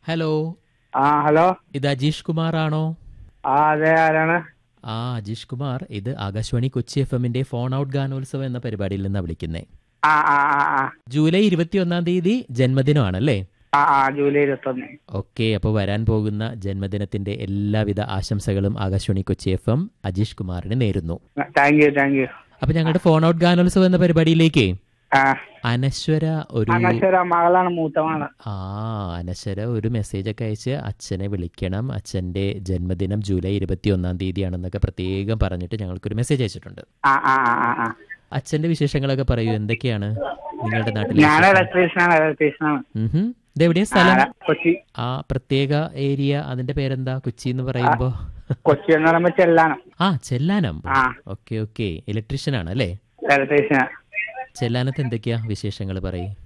Hello ആ hello ഇത് അജീഷ് കുമാർ ആണോ ആ അതെ ആരാണ് ആ അജീഷ് കുമാർ ഇത് ആകാശവാണി കൊച്ചി എഫ് എമ്മിന്റെ ഫോൺ ഔട്ട് ഗാനോത്സവം എന്ന പരിപാടിയിൽ നിന്നാണ് വിളിക്കുന്നത് ആ ആ ആ ആ ജൂലൈ ഇരുപത്തിയൊന്നാം തീയതി ജന്മദിനമാണല്ലേ ആ ആ ജൂലൈ ഇരുപത്തൊന്ന് ഓക്കെ അപ്പോൾ വരാൻ പോകുന്ന ജന്മദിനത്തിന്റെ എല്ലാവിധ ആശംസകളും ആകാശവാണി കൊച്ചി എഫ് എം അജീഷ് കുമാറിന് നേരുന്നു താങ്ക് യു താങ്ക് യു അപ്പൊ ഞങ്ങളുടെ ഫോൺ ഔട്ട് ഗാനോത്സവം എന്ന പരിപാടിയിലേക്ക് ആ അനശ്വര ഒരു അനശ്വര മകളാണ് മൂത്ത മകള് ആ അനശ്വര ഒരു മെസ്സേജ് ഒക്കെ അയച്ച് അച്ഛനെ വിളിക്കണം അച്ഛന്റെ ജന്മദിനം ജൂലൈ ഇരുപത്തി ഒന്നാം തീയതിയാണെന്നൊക്കെ പ്രത്യേകം പറഞ്ഞിട്ട് ഞങ്ങൾക്കൊരു മെസ്സേജ് അയച്ചിട്ടുണ്ട് ആ ആ ആ ആ ആ അച്ഛന്റെ വിശേഷങ്ങളൊക്കെ പറയൂ എന്തൊക്കെയാണ് നിങ്ങളുടെ നാട്ടിലെ ഞാൻ വിശേഷം? ഇലക്ട്രീഷ്യനാണ് ഇലക്ട്രീഷ്യനാണ് ഉഹും. ഇതെവിടെയാ സ്ഥലം ആ, കൊച്ചി ആ പ്രത്യേക ഏരിയ അതിന്റെ പേരെന്താ കൊച്ചി എന്ന് പറയുമ്പോ കൊച്ചി എന്ന് പറയുമ്പോ ചെല്ലാണ് ആ ചെല്ലാനം ആ ഓക്കെ ഓക്കെ ഇലക്ട്രീഷ്യൻ ആണ് അല്ലേ ഇലക്ട്രീഷ്യനാ ചെല്ലാനത്ത് എന്തൊക്കെയാ വിശേഷങ്ങൾ പറയും